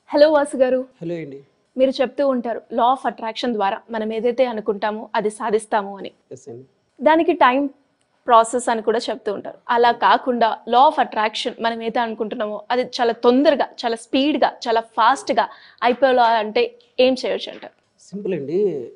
Hello Vasu గారు hello అండి మీరు చెప్తూ ఉంటారు లా ఆఫ్ అట్రాక్షన్ ద్వారా మనం ఏదైతే అనుకుంటామో అది సాధిస్తాము అని ఎస్ అండి దానికి టైం ప్రాసెస్ అని కూడా చెప్తూ ఉంటారు అలా కాకుండా లా ఆఫ్ అట్రాక్షన్ మనం ఏదైతే అనుకుంటున్నామో అది చాలా తొందరగా చాలా స్పీడ్గా చాలా ఫాస్ట్గా అయిపోవాలంటే ఏం చేయొచ్చు అంటారు సింపుల్ అండి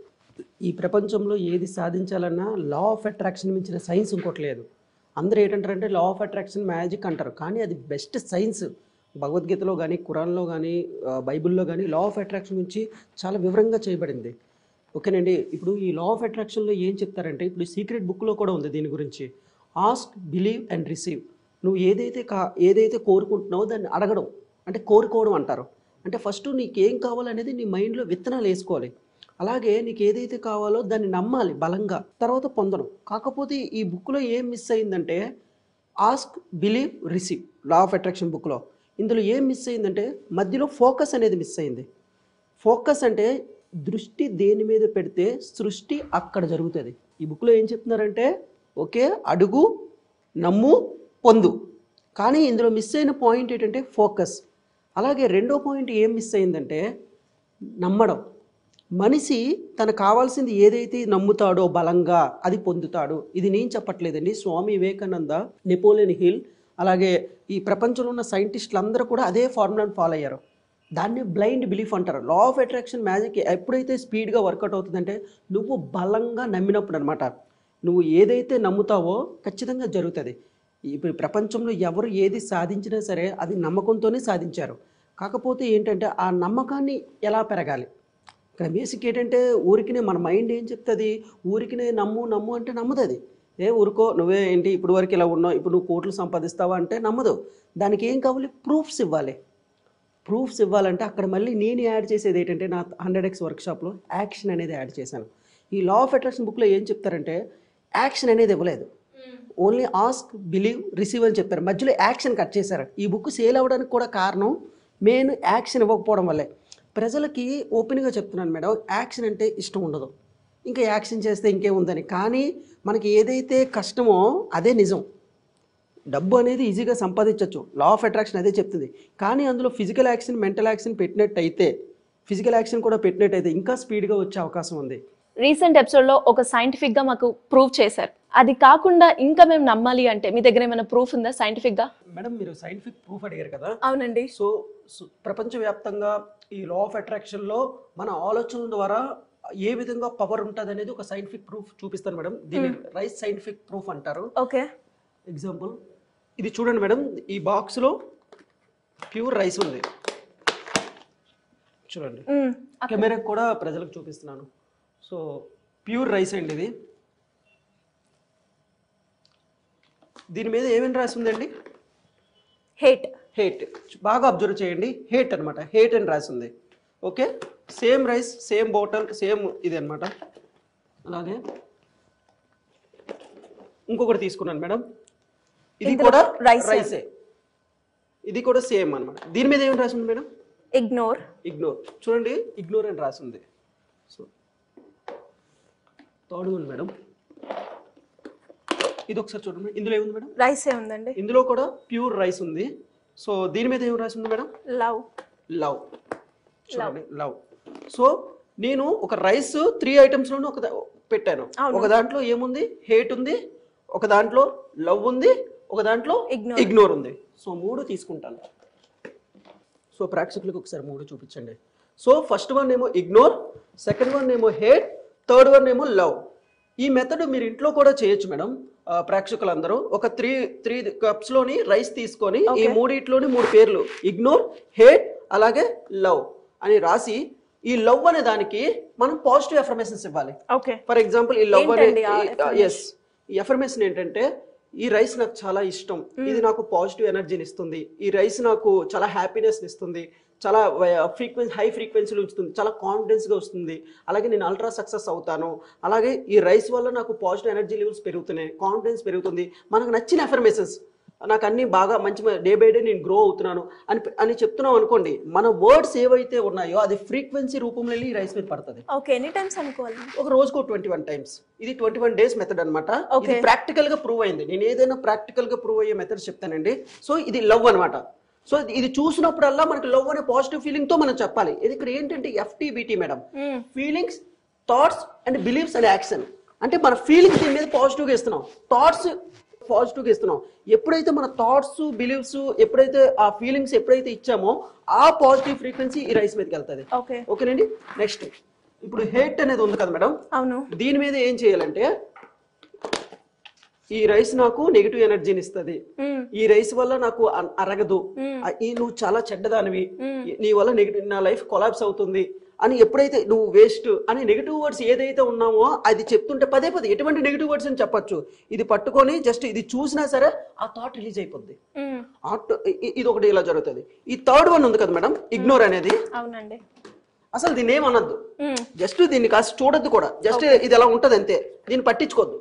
ఈ ప్రపంచంలో ఏది సాధించాలన్నా లా ఆఫ్ అట్రాక్షన్ మించిన సైన్స్ ఇంకోటి లేదు అందరూ ఏంటంటారంటే లా ఆఫ్ అట్రాక్షన్ మ్యాజిక్ అంటారు కానీ అది బెస్ట్ సైన్స్ భగవద్గీతలో కానీ ఖురాన్లో కానీ ఆ, బైబిల్లో కానీ లా ఆఫ్ అట్రాక్షన్ గురించి చాలా వివరంగా చేయబడింది ఓకేనండి ఇప్పుడు ఈ లా ఆఫ్ అట్రాక్షన్లో ఏం చెప్తారంటే ఇప్పుడు సీక్రెట్ బుక్లో కూడా ఉంది దీని గురించి ఆస్క్ బిలీవ్ అండ్ రిసీవ్ నువ్వు ఏదైతే కా ఏదైతే కోరుకుంటున్నావో దాన్ని అడగడం అంటే కోరుకోవడం అంటారు అంటే ఫస్ట్ నీకు ఏం కావాలనేది నీ మైండ్లో విత్తనాలు వేసుకోవాలి అలాగే నీకు ఏదైతే కావాలో దాన్ని నమ్మాలి బలంగా తర్వాత పొందడం కాకపోతే ఈ బుక్లో ఏం మిస్ అయిందంటే ask believe receive law of attraction బుక్లో ఇందులో ఏం మిస్ అయిందంటే మధ్యలో ఫోకస్ అనేది మిస్ అయింది ఫోకస్ అంటే దృష్టి దేని మీద పెడితే సృష్టి అక్కడ జరుగుతుంది ఈ బుక్లో ఏం చెప్తున్నారంటే ఓకే అడుగు నమ్ము పొందు కానీ ఇందులో మిస్ అయిన పాయింట్ ఏంటంటే ఫోకస్ అలాగే రెండో పాయింట్ ఏం మిస్ అయిందంటే నమ్మడం మనిషి తనకు కావాల్సింది ఏదైతే నమ్ముతాడో బలంగా అది పొందుతాడు ఇది నేను చెప్పట్లేదండి స్వామి వివేకానంద నెపోలియన్ హిల్ అలాగే ఈ ప్రపంచంలో ఉన్న సైంటిస్టులు అందరూ కూడా అదే ఫార్ములాని ఫాలో అయ్యారు దాన్ని బ్లైండ్ బిలీఫ్ అంటారు లా ఆఫ్ అట్రాక్షన్ మ్యాజిక్ ఎప్పుడైతే స్పీడ్గా వర్కౌట్ అవుతుందంటే నువ్వు బలంగా నమ్మినప్పుడు అనమాట నువ్వు ఏదైతే నమ్ముతావో ఖచ్చితంగా జరుగుతుంది ఇప్పుడు ప్రపంచంలో ఎవరు ఏది సాధించినా సరే అది నమ్మకంతోనే సాధించారు కాకపోతే ఏంటంటే ఆ నమ్మకాన్ని ఎలా పెరగాలి ఇక్కడ బేసిక్ ఏంటంటే ఊరికినే మన మైండ్ ఏం చెప్తుంది ఊరికినే నమ్ము నమ్ము అంటే నమ్మదు ఏ ఊరుకో నువ్వే ఏంటి ఇప్పుడు వరకు ఇలా ఉన్నావు ఇప్పుడు నువ్వు కోట్లు సంపాదిస్తావా అంటే నమ్మదు దానికి ఏం కావాలి ప్రూఫ్స్ ఇవ్వాలి ప్రూఫ్స్ ఇవ్వాలంటే అక్కడ మళ్ళీ నేను యాడ్ చేసేది ఏంటంటే నా హండ్రెడ్ ఎక్స్ వర్క్షాప్లో యాక్షన్ అనేది యాడ్ చేశాను ఈ లా ఆఫ్ అట్రాక్షన్ బుక్లో ఏం చెప్తారంటే యాక్షన్ అనేది ఇవ్వలేదు ఓన్లీ ఆస్క్ బిలీవ్ రిసీవ్ అని చెప్పారు మధ్యలో యాక్షన్ కట్ చేశారు ఈ బుక్ సేల్ అవ్వడానికి కూడా కారణం మెయిన్ యాక్షన్ ఇవ్వకపోవడం వల్లే ప్రజలకి ఓపెన్గా చెప్తున్నాను మేడం యాక్షన్ అంటే ఇష్టం ఉండదు ఇంకా యాక్షన్ చేస్తే ఇంకేముందని కానీ మనకి ఏదైతే కష్టమో అదే నిజం డబ్బు అనేది ఈజీగా సంపాదించవచ్చు లా ఆఫ్ అట్రాక్షన్ అదే చెప్తుంది కానీ అందులో ఫిజికల్ యాక్షన్ మెంటల్ యాక్షన్ పెట్టినట్టయితే ఫిజికల్ యాక్షన్ కూడా పెట్టినట్టయితే ఇంకా స్పీడ్గా వచ్చే అవకాశం ఉంది రీసెంట్ ఎపిసోడ్లో ఒక సైంటిఫిక్గా మాకు ప్రూవ్ చేశారు అది కాకుండా ఇంకా మేము నమ్మాలి అంటే మీ దగ్గర ఏమైనా ప్రూఫ్ ఉందా సైంటిఫిక్గా మేడం మీరు సైంటిఫిక్ ప్రూఫ్ అడిగారు కదా అవునండి సో సు- ప్రపంచవ్యాప్తంగా ఈ లా ఆఫ్ అట్రాక్షన్లో మన ఆలోచనల ద్వారా ఏ విధంగా పవర్ ఉంటుంది అనేది ఒక సైంటిఫిక్ ప్రూఫ్ చూపిస్తాను మేడం దీన్ని రైస్ సైంటిఫిక్ ప్రూఫ్ అంటారు ఓకే ఎగ్జాంపుల్ ఇది చూడండి మేడం ఈ బాక్స్లో ప్యూర్ రైస్ ఉంది చూడండి కెమెరాకి కూడా ప్రజలకు చూపిస్తున్నాను సో ప్యూర్ రైస్ అండి ఇది దీని మీద ఏమేమి రాసి ఉందండి హేట్ హేట్ బాగా అబ్జర్వ్ చేయండి హేట్ అన్నమాట హేట్ అని రాసి ఉంది okay same rice same bottle same ఇది అన్నమాట అలాగే ఇంకొకటి తీసుకున్నాను మేడం ఇది ఇందులో కూడా rice ఏ. రైసే ఇది కూడా సేమ్ అన్నమాట దీని మీద ఏమి రాసి ఉంది మేడం ఇగ్నోర్ ఇగ్నోర్ చూడండి ఇగ్నోర్ అని రాసి ఉంది సో థర్డ్ వన్ మేడం ఇది ఒకసారి చూడండి ఇందులో ఏముంది మేడం రైసే ఉందండి ఇందులో కూడా ప్యూర్ రైస్ ఉంది సో దీని మీద ఏం రాసి ఉంది మేడం లవ్ లవ్ చూడండి లవ్ సో నేను ఒక రైస్ త్రీ ఐటమ్స్లోనూ ఒక దా- పెట్టాను ఒక దాంట్లో ఏముంది హేట్ ఉంది ఒక దాంట్లో లవ్ ఉంది ఒక దాంట్లో Ignore. ఇగ్నోర్ ఉంది సో మూడు తీసుకుంటాను సో ప్రేక్షకులకు ఒకసారి మూడు చూపించండి సో ఫస్ట్ వన్ ఏమో ఇగ్నోర్ సెకండ్ వన్ ఏమో హేట్ థర్డ్ వన్ ఏమో లవ్ ఈ మెథడ్ మీరు ఇంట్లో కూడా చేయొచ్చు మేడం ఆ, ప్రేక్షకులందరూ ఒక త్రీ త్రీ కప్స్లోని రైస్ తీసుకొని ఈ మూడిట్లోని మూడు పేర్లు ఇగ్నోర్ హేట్ అలాగే లవ్ అని రాసి ఈ లవ్ అనే దానికి మనం పాజిటివ్ ఎఫర్మేషన్స్ ఇవ్వాలి ఓకే ఫర్ ఎగ్జాంపుల్ ఈ లవ్ అనే ఏంటండి ఆ ఎస్ ఈ ఎఫర్మేషన్ ఏంటంటే ఈ రైస్ నాకు చాలా ఇష్టం ఇది నాకు పాజిటివ్ ఎనర్జీని ఇస్తుంది ఈ రైస్ నాకు చాలా హ్యాపీనెస్ ఇస్తుంది చాలా ఫ్రీక్వెన్సీ హై ఫ్రీక్వెన్సీలు ఉంచుతుంది చాలా కాన్ఫిడెన్స్గా వస్తుంది అలాగే నేను అల్ట్రా సక్సెస్ అవుతాను అలాగే ఈ రైస్ వల్ల నాకు పాజిటివ్ ఎనర్జీ లెవెల్స్ పెరుగుతున్నాయి కాన్ఫిడెన్స్ పెరుగుతుంది మనకు నచ్చిన ఎఫర్మేషన్స్ నాకు అన్ని బాగా మంచి డే బై డే నేను గ్రో అవుతున్నాను అని అని చెప్తున్నాం అనుకోండి మన వర్డ్స్ ఏవైతే ఉన్నాయో అది ఫ్రీక్వెన్సీ రూపంలో వెళ్ళి ఈ రైస్ మీద పడుతుంది ఓకే ఎనీ టైమ్స్ అనుకోవాలి ఒక రోజుకు ట్వంటీ వన్ టైమ్స్ ఇది ట్వంటీ వన్ డేస్ మెథడ్ అనమాట ఇది Okay. ప్రాక్టికల్ గా ప్రూవ్ అయింది నేను ఏదైనా ప్రాక్టికల్ గా ప్రూవ్ అయ్యే మెథడ్స్ చెప్తానండి సో ఇది లవ్ అన్నమాట సో ఇది చూసినప్పుడల్లా మనకి లవ్ అనే పాజిటివ్ ఫీలింగ్ తో మనం చెప్పాలి ఇది ఇక్కడ ఏంటంటే FTBT madam hmm. Feelings thoughts and believes and action అంటే మన ఫీలింగ్స్ దీని మీద పాజిటివ్గా ఇస్తున్నాం థాట్స్ పాజిటివ్గా ఇస్తున్నాం ఎప్పుడైతే మన థాట్స్ బిలీవ్స్ ఎప్పుడైతే ఆ ఫీలింగ్స్ ఎప్పుడైతే ఇచ్చామో ఆ పాజిటివ్ ఫ్రీక్వెన్సీ ఈ రైస్ మీదకి వెళ్తుంది ఓకే ఓకేనండి నెక్స్ట్ ఇప్పుడు హేట్ అనేది ఉంది కదా మేడం అవును దీని మీద ఏం చేయాలంటే ఈ రైస్ నాకు నెగిటివ్ ఎనర్జీని ఇస్తుంది మ్మ్. ఈ రైస్ వల్ల నాకు అ- అరగదు ఆ, ఈ నువ్వు చాలా చెడ్డదానివి నీ వల్ల నెగిటివ్ నా లైఫ్ కొలాప్స్ అవుతుంది అని ఎప్పుడైతే నువ్వు వేస్ట్ అని నెగిటివ్ వర్డ్స్ ఏదైతే ఉన్నామో అది చెప్తుంటే పదే పదే ఎటువంటి నెగిటివ్ వర్డ్స్ అని చెప్పొచ్చు ఇది పట్టుకొని జస్ట్ ఇది చూసినా సరే ఆ థాట్ రిలీజ్ అయిపోద్ది మ్మ్. ఆటో ఇ- ఇది ఒకటి ఇలా జరుగుతుంది ఈ థర్డ్ వన్ ఉంది కదా మేడం ఇగ్నోర్ అనేది అవునండి అసలు దీన్ని ఏమనొద్దు మ్మ్. జస్ట్ దీన్ని కాస్త చూడొద్దు కూడా జస్ట్ ఇది ఎలా ఉంటుంది అంతే దీన్ని పట్టించుకోవద్దు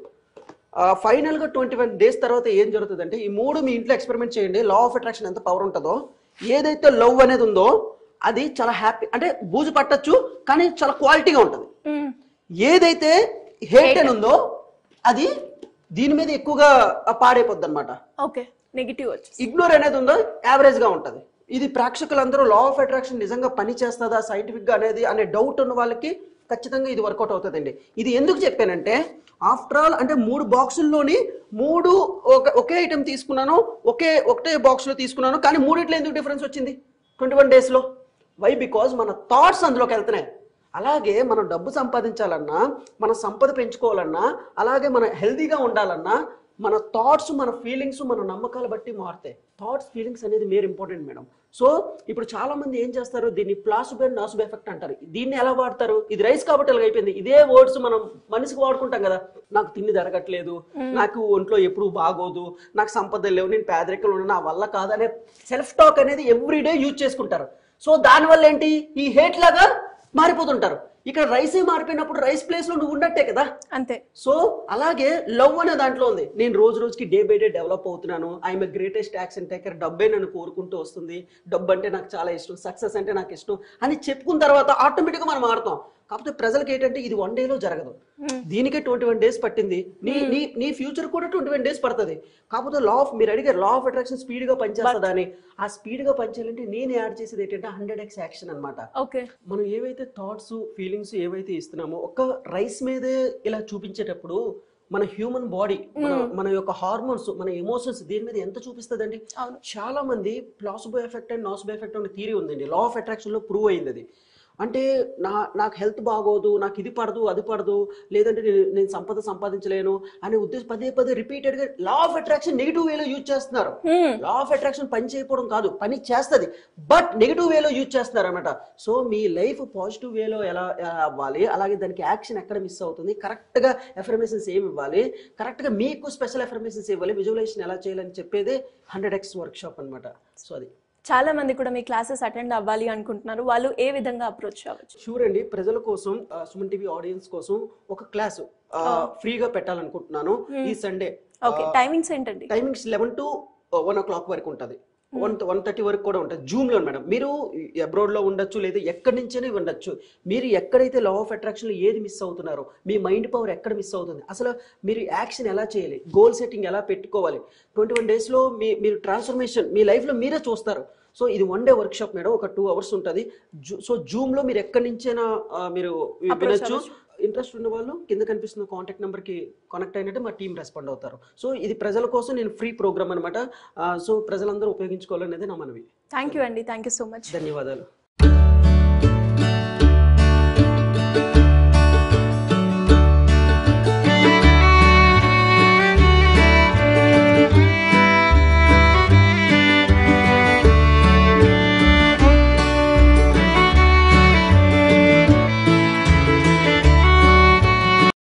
ఫైనల్ గా ట్వంటీ వన్ డేస్ తర్వాత ఏం జరుగుతుందంటే ఈ మూడు మీ ఇంట్లో ఎక్స్పెరిమెంట్ చేయండి లా ఆఫ్ అట్రాక్షన్ ఎంత పవర్ ఉంటుందో ఏదైతే లవ్ అనేది ఉందో అది చాలా హ్యాపీ అంటే బూజు పట్టచ్చు కానీ చాలా క్వాలిటీగా ఉంటుంది మ్మ్. ఏదైతే హేట్ అని ఉందో అది దీని మీద ఎక్కువగా పాడైపోద్ది అనమాట ఓకే నెగిటివ్ వచ్చేసి ఇగ్నోర్ అనేది ఉందో యావరేజ్ గా ఉంటది ఇది ప్రేక్షకులందరూ లా ఆఫ్ అట్రాక్షన్ నిజంగా పని చేస్తుందా సైంటిఫిక్ గా అనేది అనే డౌట్ ఉన్న వాళ్ళకి ఖచ్చితంగా ఇది వర్కౌట్ అవుతుందండి ఇది ఎందుకు చెప్పానంటే ఆఫ్టర్ ఆల్ అంటే మూడు బాక్సుల్లోని మూడు ఒక ఒకే ఐటెం తీసుకున్నాను ఒకే ఒకటే బాక్స్ లో తీసుకున్నాను కానీ మూడిట్లో ఎందుకు డిఫరెన్స్ వచ్చింది ట్వంటీ వన్ డేస్ లో వై బికాజ్ మన థాట్స్ అందులోకి వెళ్తున్నాయి అలాగే మనం డబ్బు సంపాదించాలన్నా మన సంపద పెంచుకోవాలన్నా అలాగే మన హెల్తీగా ఉండాలన్నా మన థాట్స్ మన ఫీలింగ్స్ మన నమ్మకాలు బట్టి మారుతాయి థాట్స్ ఫీలింగ్స్ అనేది మేర్ ఇంపార్టెంట్ మేడం సో ఇప్పుడు చాలా మంది ఏం చేస్తారు దీన్ని ప్లాసుబే నాసుబే ఎఫెక్ట్ అంటారు దీన్ని ఎలా వాడతారు ఇది రైస్ కాబట్టి అలాగ అయిపోయింది ఇదే వర్డ్స్ మనం మనిషికి వాడుకుంటాం కదా నాకు తిండి జరగట్లేదు నాకు ఒంట్లో ఎప్పుడు బాగోదు నాకు సంపద లేవు నేను పేదరికంలో ఉన్నా నా వల్ల కాదనే సెల్ఫ్ టాక్ అనేది ఎవ్రీడే యూజ్ చేసుకుంటారు సో దానివల్ల ఏంటి ఈ హేట్ లాగా మారిపోతుంటారు ఇక్కడ రైసే మారిపోయినప్పుడు రైస్ ప్లేస్ లో నువ్వు ఉన్నట్టే కదా అంతే సో అలాగే లవ్ అనే దాంట్లో ఉంది నేను రోజు రోజుకి డే బై డే డెవలప్ అవుతున్నాను ఐఎమ్ గ్రేటెస్ట్ యాక్షన్ టేకర్ డబ్బే నన్ను కోరుకుంటూ వస్తుంది డబ్బు అంటే నాకు చాలా ఇష్టం సక్సెస్ అంటే నాకు ఇష్టం అని చెప్పుకున్న తర్వాత ఆటోమేటిక్గా మనం మారుతాం కాకపోతే ప్రజలకి ఏంటంటే ఇది వన్ డేలో జరగదు దీనికే ట్వంటీ వన్ డేస్ పట్టింది నీ నీ నీ ఫ్యూచర్ కూడా ట్వంటీ వన్ డేస్ పడుతుంది కాకపోతే లా ఆఫ్ మీరు అడిగారు లా ఆఫ్ అట్రాక్షన్ స్పీడ్ గా పనిచేస్తుందా అని ఆ స్పీడ్ గా పనిచేయాలంటే నేను యాడ్ చేసేది ఏంటంటే హండ్రెడ్ ఎక్స్ యాక్షన్ అన్నమాట ఓకే మనం ఏవైతే థాట్స్ ఫీలింగ్స్ ఏవైతే ఇస్తున్నామో ఒక్క రైస్ మీదే ఇలా చూపించేటప్పుడు మన హ్యూమన్ బాడీ మన మన యొక్క హార్మోన్స్ మన ఎమోషన్స్ దీని మీద ఎంత చూపిస్తుందండి అవును. చాలా మంది placebo effect and nocebo effect అనే థీరీ ఉందండి లా ఆఫ్ అట్రాక్షన్ లో ప్రూవ్ అయింది అది అంటే నా నాకు హెల్త్ బాగోదు నాకు ఇది పడదు అది పడదు లేదంటే నేను నేను సంపద సంపాదించలేను అనే ఉద్దేశం పదే పదే రిపీటెడ్ గా లా ఆఫ్ అట్రాక్షన్ నెగిటివ్ వేలో యూజ్ చేస్తున్నారు లా ఆఫ్ అట్రాక్షన్ పని చేయకపోవడం కాదు పని చేస్తుంది బట్ నెగిటివ్ వేలో యూజ్ చేస్తున్నారు అనమాట సో మీ లైఫ్ పాజిటివ్ వేలో ఎలా ఎలా అవ్వాలి అలాగే దానికి యాక్షన్ ఎక్కడ మిస్ అవుతుంది కరెక్ట్ గా ఎఫర్మేషన్స్ ఏమి ఇవ్వాలి కరెక్ట్ గా మీకు స్పెషల్ ఎఫర్మేషన్స్ ఇవ్వాలి విజువలైజేషన్ ఎలా చేయాలని చెప్పేదే హండ్రెడ్ ఎక్స్ వర్క్ షాప్ అనమాట సో అది చాలా మంది కూడా మీ క్లాసెస్ అటెండ్ అవ్వాలి అనుకుంటున్నారు వాళ్ళు ఏ విధంగా అప్రోచ్ అవ్వచ్చు షూర్ అండి ప్రజల కోసం ఆ, సుమన్ టీవీ ఆడియన్స్ కోసం ఒక క్లాస్ ఫ్రీగా పెట్టాలనుకుంటున్నాను ఈ సండే ఓకే టైమింగ్స్ ఏంటండి timings eleven to one o'clock వరకు ఉంటుంది వన్ వన్ థర్టీ వరకు కూడా ఉంటుంది జూమ్ లో మేడం మీరు అబ్రాడ్ లో ఉండొచ్చు లేదా ఎక్కడి నుంచైనా ఉండొచ్చు మీరు ఎక్కడైతే లా ఆఫ్ అట్రాక్షన్ లో ఏది మిస్ అవుతున్నారో మీ మైండ్ పవర్ ఎక్కడ మిస్ అవుతుంది అసలు మీరు యాక్షన్ ఎలా చేయాలి గోల్ సెట్టింగ్ ఎలా పెట్టుకోవాలి ట్వంటీ వన్ డేస్ లో మీ మీరు ట్రాన్స్ఫర్మేషన్ మీ లైఫ్ లో మీరే చూస్తారు సో ఇది one day workshop madam ఒక టూ అవర్స్ ఉంటుంది సో జూమ్ లో మీరు ఎక్కడి నుంచైనా ఆ, మీరు వినొచ్చు ఇంట్రెస్ట్ ఉన్న వాళ్ళు కింద కనిపిస్తున్న కాంటాక్ట్ నెంబర్ కి కనెక్ట్ అయినట్టు మా టీం రెస్పాండ్ అవుతారు సో ఇది ప్రజల కోసం నేను ఫ్రీ ప్రోగ్రామ్ అనమాట సో ప్రజలందరూ ఉపయోగించుకోవాలనేది నా మనవి థ్యాంక్ యూ అండి థ్యాంక్ యూ సో మచ్ ధన్యవాదాలు